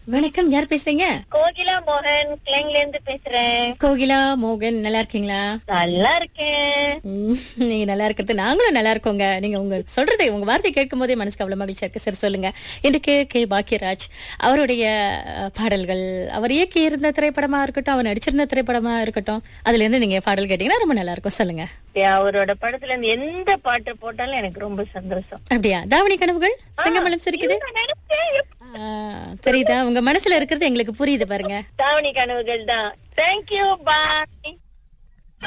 வணக்கம் யார் பேசுறீங்க கோகிலா மோகன் கிளைங்ல இருந்து பேசுறேன் கோகிலா மோகன் நல்லா இருக்கீங்களா நல்லா இருக்கேன் ம், நீங்க நல்லா இருக்கிறது நாங்களும் நல்லா இருக்கோங்க நீங்க உங்க சொல்றது உங்க வார்த்தை கேட்கும் போதே மனசுக்கு அவ்வளவு மகிழ்ச்சியா இருக்கு சரி சொல்லுங்க இன்றைக்கு கே பாக்கியராஜ் அவருடைய அஹ், பாடல்கள் அவர் இயக்கி இருந்த திரைப்படமா இருக்கட்டும் அவர் நடிச்சிருந்த திரைப்படமா இருக்கட்டும் அதுல இருந்து நீங்க பாடல் கேட்டீங்கன்னா ரொம்ப நல்லா இருக்கும் சொல்லுங்க அவரோட படத்துல இருந்து எந்த பாட்டு போட்டாலும் எனக்கு ரொம்ப சந்தோஷம் அப்படியா தாவணி கனவுகள் செங்கமலம் சிரிக்குது நான் நினைச்சேன், ஆ, தெரியுதா உங்க மனசுல இருக்கிறது எங்களுக்கு புரியுது பாருங்க தாவணி கனவுகள் தான் தேங்க்யூ பாய்